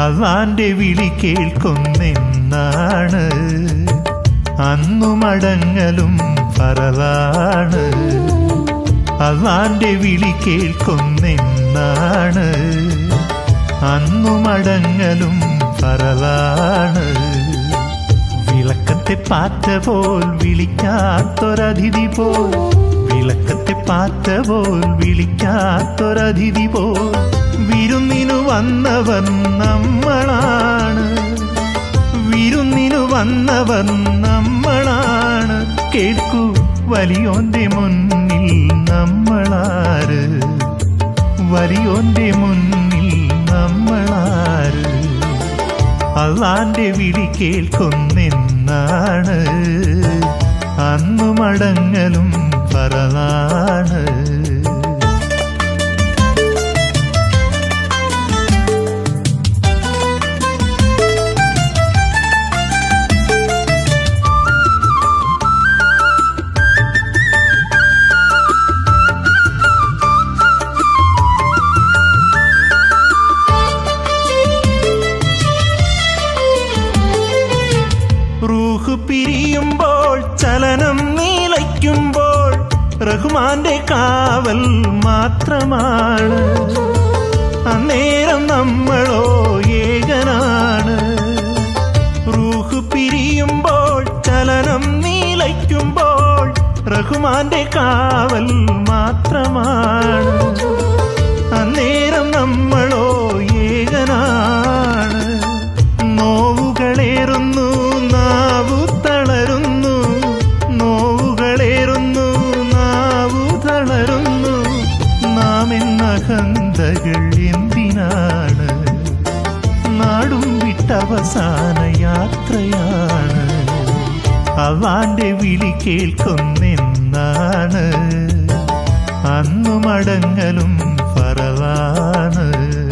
അള്ളാന്റെ വിളി കേൾക്കുന്നെന്നാണ് അന്നു മടങ്ങലും പറലാണ് അള്ളാന്റെ വിളി കേൾക്കുന്നെന്നാണ് അന്നു മടങ്ങലും പറലാണ് വിളക്കത്തെ പാറ്റ പോൽ വിളിക്കാത്തൊരതിഥി പോൽ വിളക്കത്തെ പാറ്റ പോൽ വിളിക്കാത്തൊരതിഥി പോൽ വിരുന്നിനു വന്നവർ നമ്മളാണ് വിരുന്നിനു വന്നവർ നമ്മളാണ് കേൾക്കൂ വലിയോന്റെ മുന്നിൽ നമ്മളാര് വലിയോന്റെ മുന്നിൽ നമ്മളാര് അള്ളാന്റെ വിളി കേൾക്കുന്നെന്നാണ് അന്നു മടങ്ങലും പറലാണ് റൂഹ് പിരിയുമ്പോൾ ചലനം നീലയ്ക്കുമ്പോൾ റഹ്മാന്റെ കാവൽ മാത്രമാണ് അന്നേരം നമ്മളോ ഏകനാണ് റൂഹ് പിരിയുമ്പോൾ ചലനം നീലയ്ക്കുമ്പോൾ റഹ്മാന്റെ കാവൽ മാത്രമാണ് അന്നേരം നമ്മളോ ഏകനാണ് നോവുകളേറുന്നു നാവു തളരുന്നു നോവുകളേറുന്നു നാവു തളരുന്നു നാം എന്ന ഹന്തകൾ എന്തിനാണ് നാടും വിട്ടവസാന യാത്രയാണ് അവാന്റെ വിളി കേൾക്കുന്നെന്നാണ് അന്നു മടങ്ങലും പറവാണ്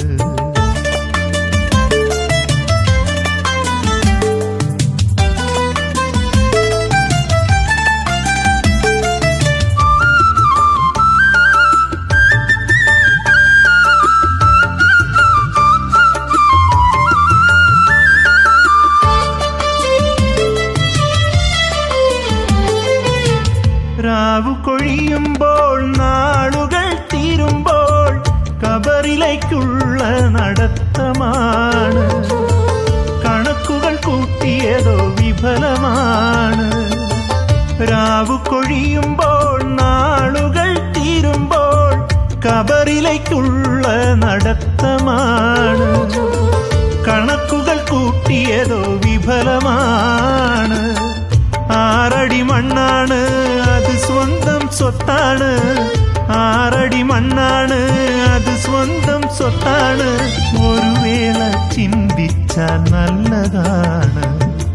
രാവു കൊഴിയുമ്പോൾ നാളുകൾ തീരുമ്പോൾ കബറിലേക്കുള്ള നടത്തമാണ് കണക്കുകൾ കൂട്ടിയതോ വിഫലമാണ് രാവു കൊഴിയുമ്പോൾ നാളുകൾ തീരുമ്പോൾ കബറിലേക്കുള്ള നടത്തമാണ് കണക്കുകൾ കൂട്ടിയതോ വിഫലമാണ് ആറടി മണ്ണാണ് അത് സ്വന്തം സ്വത്താണ് ആറടി മണ്ണാണ് അത് സ്വന്തം സ്വത്താണ് ഒരു വേള ചിന്തിച്ചാൽ നല്ലതാണ്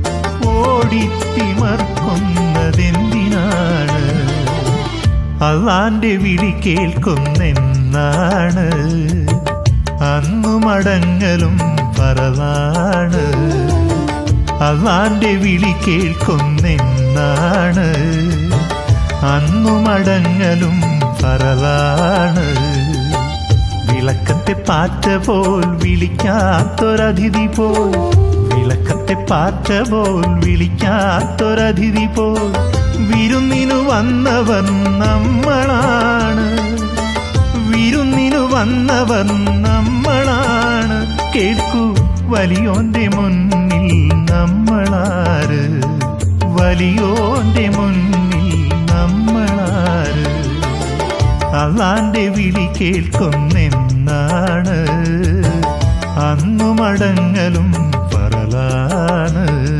ഓടിത്തിമർക്കുന്നതെന്തിനാണ് അള്ളാന്റെ വിളി കേൾക്കുന്നെന്നാണ് അന്നു മടങ്ങലും പറവാണ് അള്ളാന്റെ വിളി കേൾക്കുന്നെന്നാണ് അന്നു മടങ്ങലും പറവാണ് വിളക്കത്തെ പാറ്റ പോൽ വിളിക്കാത്തൊരതിഥി പോൽ വിളക്കത്തെ പാറ്റ പോൽ വിളിക്കാത്തൊരതിഥി പോൽ വിരുന്നിനു വന്നവർ നമ്മളാണ് വിരുന്നിനു വന്നവർ നമ്മളാണ് കേൾക്കൂ വലിയോന്റെ മുന്നിൽ നമ്മളാര് വലിയോന്റെ മുന്നിൽ നമ്മളാര് അള്ളാന്റെ വിളി കേൾക്കുന്നെന്നാണ് അന്നു മടങ്ങലും പറലാണ്